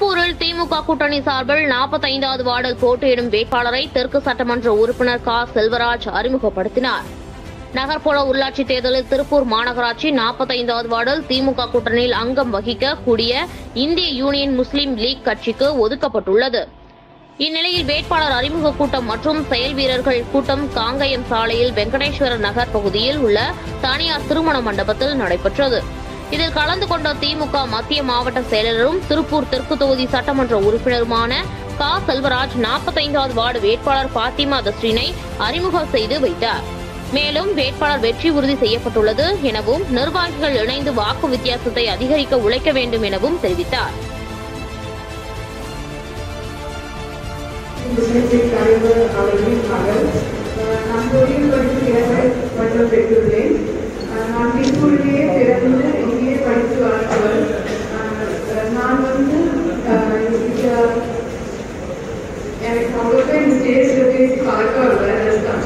திருப்பூரில் திமுக கூட்டணி சார்பில் நாற்பத்தைந்தாவது வார்டில் போட்டியிடும் வேட்பாளரை தெற்கு சட்டமன்ற உறுப்பினர் கா செல்வராஜ் அறிமுகப்படுத்தினார் நகர்ப்புற உள்ளாட்சி தேர்தலில் திருப்பூர் மாநகராட்சி நாற்பத்தைந்தாவது வார்டில் திமுக கூட்டணியில் அங்கம் வகிக்க கூடிய இந்திய யூனியன் முஸ்லீம் லீக் கட்சிக்கு ஒதுக்கப்பட்டுள்ளது இந்நிலையில் வேட்பாளர் அறிமுக கூட்டம் மற்றும் செயல் வீரர்கள் கூட்டம் காங்கயம் சாலையில் வெங்கடேஸ்வர நகர் பகுதியில் உள்ள தனியார் திருமண மண்டபத்தில் நடைபெற்றது இதில் கலந்து கொண்ட திமுக மத்திய மாவட்ட செயலரும் திருப்பூர் தெற்கு தொகுதி சட்டமன்ற உறுப்பினருமான கா செல்வராஜ் நாற்பத்தைந்தாவது வார்டு வேட்பாளர் பாத்திமா தஸ்ரீனை அறிமுகம் செய்து வைத்தார் மேலும் வேட்பாளர் வெற்றி உறுதி செய்யப்பட்டுள்ளது எனவும் நிர்வாகிகள் இணைந்து வாக்கு வித்தியாசத்தை அதிகரிக்க உழைக்க வேண்டும் எனவும் தெரிவித்தார் பிசினஸில் தலைவர் அவர்களின் மகள் அஹ் நான் தொழில் படித்து இளங்கலை பட்டம் பெற்றுள்ளேன் அஹ் நான் திருப்பூரிலேயே பிறந்து இங்கேயே படித்து வளர்ந்தவர் அஹ் நான் வந்து அஹ் இந்த எனக்கு அவ்வளோக்கா இந்த ஸ்டேஜில் பேசி பழக்கம் இல்லை அதுதான்